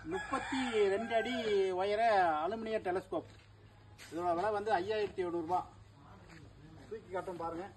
முப்பத்தி ரெண்டு அடி உயர அலுமினிய டெலஸ்கோப் இதோட விலை வந்து ஐயாயிரத்தி எழுநூறுபா தூக்கி காட்டும் பாருங்க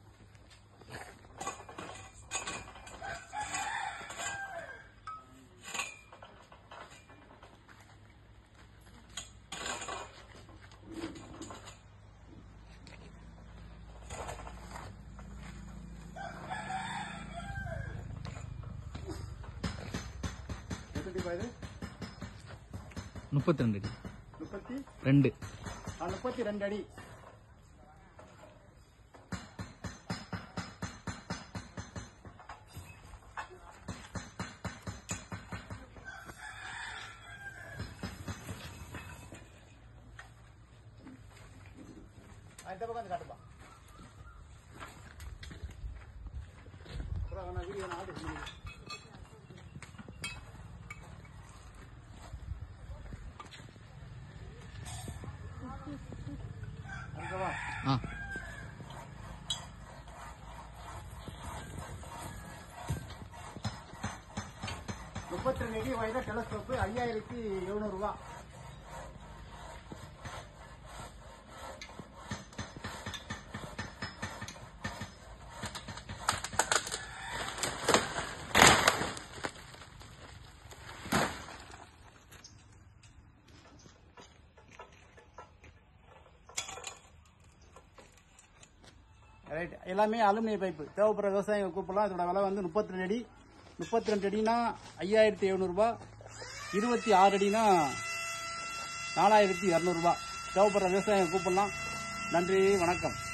எப்படி இது முப்பத்தி ரெண்டு அடி முப்பத்தி ரெண்டு ஆ, முப்பத்தி ரெண்டு அடி ஆ, இந்த பக்கம் வந்து காட்டுப்பா அப்புறம் நான் வீடியோ நான் ஆர்டர் பண்ணி அதுக்கவா ஆ முப்பத்தி ரெண்டு அடி வயதா டெலஸ்கோப்பு ஐயாயிரத்தி எழுநூறுபா ரைட் எல்லாமே அலுமினிய பைப்பு தேவைப்படுற விவசாயிகள் கூப்பிடலாம் இதோட விலை வந்து முப்பத்தி ரெண்டு அடி முப்பத்தி ரெண்டு அடினா ஐயாயிரத்தி எழுநூறுபா இருபத்தி ஆறு அடினா நாலாயிரத்தி இரநூறுபா தேவைப்படுற விவசாயிகள் கூப்பிடலாம் நன்றி வணக்கம்